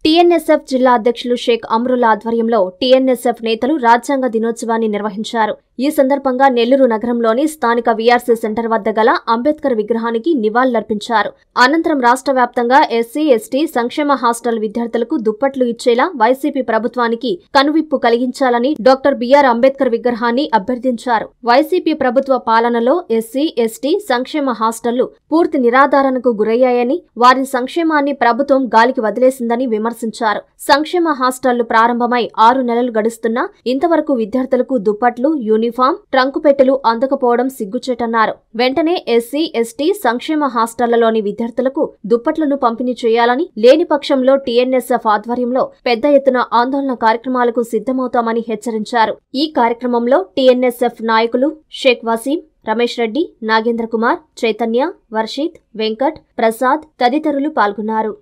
TNSF జిల్లా అధ్యక్షులు షేక్ అమ్రుల్లా ఆధ్వర్యంలో టీఎన్ఎస్ఎఫ్ నేతలు రాజ్యాంగ దినోత్సవాన్ని నిర్వహించారు ఈ సందర్భంగా నెల్లూరు నగరంలోని స్థానిక వీఆర్సీ సెంటర్ వద్ద గల అంబేద్కర్ విగ్రహానికి నివాళులర్పించారు అనంతరం రాష్ట్ర వ్యాప్తంగా ఎస్సీ ఎస్టీ సంక్షేమ హాస్టల్ విద్యార్థులకు దుప్పట్లు ఇచ్చేలా వైసీపీ ప్రభుత్వానికి కనువిప్పు కలిగించాలని డాక్టర్ బిఆర్ అంబేద్కర్ విగ్రహాన్ని అభ్యర్థించారు వైసీపీ ప్రభుత్వ పాలనలో ఎస్సీ ఎస్టీ సంక్షేమ హాస్టళ్లు పూర్తి నిరాధారణకు గురయ్యాయని వారి సంక్షేమాన్ని ప్రభుత్వం గాలికి వదిలేసిందని విమర్శించారు సంక్షేమ హాస్టళ్లు ప్రారంభమై ఆరు నెలలు గడుస్తున్నా ఇంతవరకు విద్యార్థులకు దుప్పట్లు యూనిఫామ్ ట్రంకు పెట్టెలు అందకపోవడం సిగ్గుచేటన్నారు వెంటనే ఎస్సీ ఎస్టీ సంక్షేమ హాస్టళ్లలోని విద్యార్థులకు దుప్పట్లను పంపిణీ చేయాలని లేని పక్షంలో టీఎన్ఎస్ఎఫ్ ఆధ్వర్యంలో పెద్ద ఎత్తున ఆందోళన కార్యక్రమాలకు సిద్ధమవుతామని హెచ్చరించారు ఈ కార్యక్రమంలో టీఎన్ఎస్ఎఫ్ నాయకులు షేక్ వసీం రమేష్ రెడ్డి నాగేంద్ర కుమార్ చైతన్య వర్షిత్ వెంకట్ ప్రసాద్ తదితరులు పాల్గొన్నారు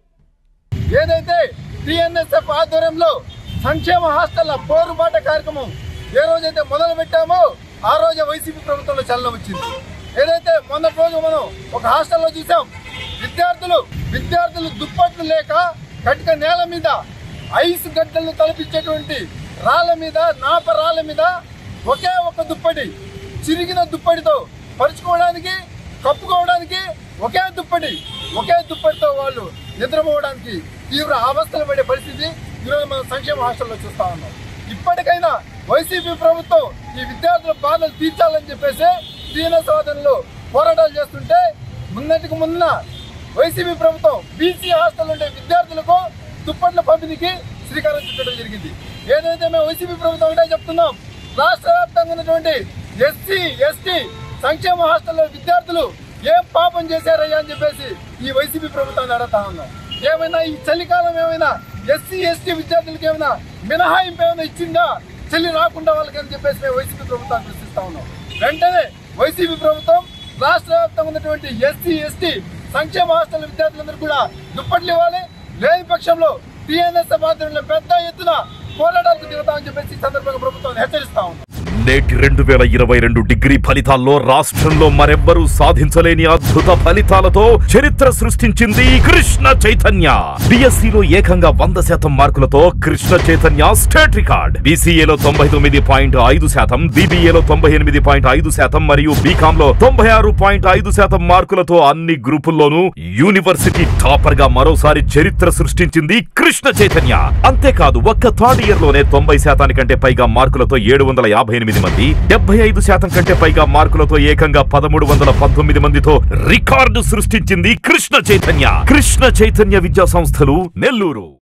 ఏదైతే టిఎన్ఎస్ఎఫ్ ఆధ్వర్యంలో సంక్షేమ హాస్టళ్ల పోరుబాట కార్యక్రమం ఏ రోజైతే మొదలు పెట్టామో ఆ రోజే వైసీపీ ప్రభుత్వంలో చలనం వచ్చింది ఏదైతే మొన్నటి రోజు మనం ఒక హాస్టల్లో చూసాం విద్యార్థులు విద్యార్థులు దుప్పట్లు లేక కటిక నేల మీద ఐస్ గడ్డలను తలపించేటువంటి రాళ్ల మీద నాప రాళ్ల మీద ఒకే ఒక దుప్పటి చిరిగిన దుప్పటితో పరుచుకోవడానికి కప్పుకోవడానికి ఒకే దుప్పటి ఒకే దుప్పటితో వాళ్ళు నిద్రపోవడానికి తీవ్ర అవస్థలు పడే పరిస్థితి ఈరోజు మనం సంక్షేమ హాస్టల్లో చూస్తా ఉన్నాం ఇప్పటికైనా వైసీపీ ప్రభుత్వం ఈ విద్యార్థుల బాధలు తీర్చాలని చెప్పేసి టీఎన్ఎస్ వాదనలు పోరాటాలు చేస్తుంటే ముందటికి ముందున వైసీపీ ప్రభుత్వం బీసీ హాస్టల్ ఉండే విద్యార్థులకు దుప్పట్ల పంపిణీకి శ్రీకారం చుట్టడం జరిగింది ఏదైతే మేము వైసీపీ ప్రభుత్వం ఒకటే చెప్తున్నాం రాష్ట్ర వ్యాప్తంగా ఉన్నటువంటి ఎస్సీ ఎస్టీ సంక్షేమ హాస్టల్లో విద్యార్థులు ఏం పాపం చేశారయ్యా అని చెప్పేసి ఈ వైసీపీ ప్రభుత్వాన్ని అడుగుతా ఉన్నాం ఏమైనా ఈ చలికాలం ఏమైనా ఎస్సీ ఎస్టీ విద్యార్థులకు ఏమైనా మినహాయింపు ఏమైనా ఇచ్చిందా చలి రాకుండా వాళ్ళకి అని చెప్పేసి మేము వైసీపీ ప్రభుత్వాన్ని ప్రశ్నిస్తా ఉన్నాం వెంటనే వైసీపీ ప్రభుత్వం రాష్ట్ర వ్యాప్తంగా ఉన్నటువంటి ఎస్సీ ఎస్టీ సంక్షేమ హాస్టల్ విద్యార్థులందరూ కూడా దుప్పట్లు ఇవ్వాలి లేని పక్షంలో టీఎన్ఎస్ ఆధ్వర్యంలో పెద్ద ఎత్తున పోరాటాలకు దిగుతామని చెప్పేసి ఈ సందర్భంగా ప్రభుత్వాన్ని హెచ్చరిస్తా ఉన్నాం నేటి రెండు వేల ఇరవై రెండు డిగ్రీ ఫలితాల్లో రాష్ట్రంలో మరెవ్వరూ సాధించలేని అద్భుత ఫలితాలతో చరిత్ర సృష్టించింది కృష్ణ చైతన్య బిఎస్సిలో ఏకంగా వంద శాతం మార్కులతో కృష్ణ చైతన్య స్టేట్ రికార్డ్ బీసీఏలో తొంభై తొమ్మిది పాయింట్ ఐదు శాతం బీబీఏలో తొంభై ఎనిమిది పాయింట్ ఐదు శాతం మరియు బీకామ్ లో తొంభై ఆరు పాయింట్ ఐదు శాతం మార్కులతో అన్ని గ్రూపుల్లోనూ యూనివర్సిటీ టాపర్ గా మరోసారి చరిత్ర సృష్టించింది కృష్ణ చైతన్య అంతేకాదు ఒక్క థర్డ్ ఇయర్ లోనే తొంభై శాతానికంటే పైగా మార్కులతో ఏడు వందల యాభై ఎనిమిది మంది డెబ్బై ఐదు శాతం కంటే పైగా మార్కులతో ఏకంగా పదమూడు వందల పంతొమ్మిది మందితో రికార్డు సృష్టించింది కృష్ణ చైతన్య కృష్ణ చైతన్య విద్యా సంస్థలు నెల్లూరు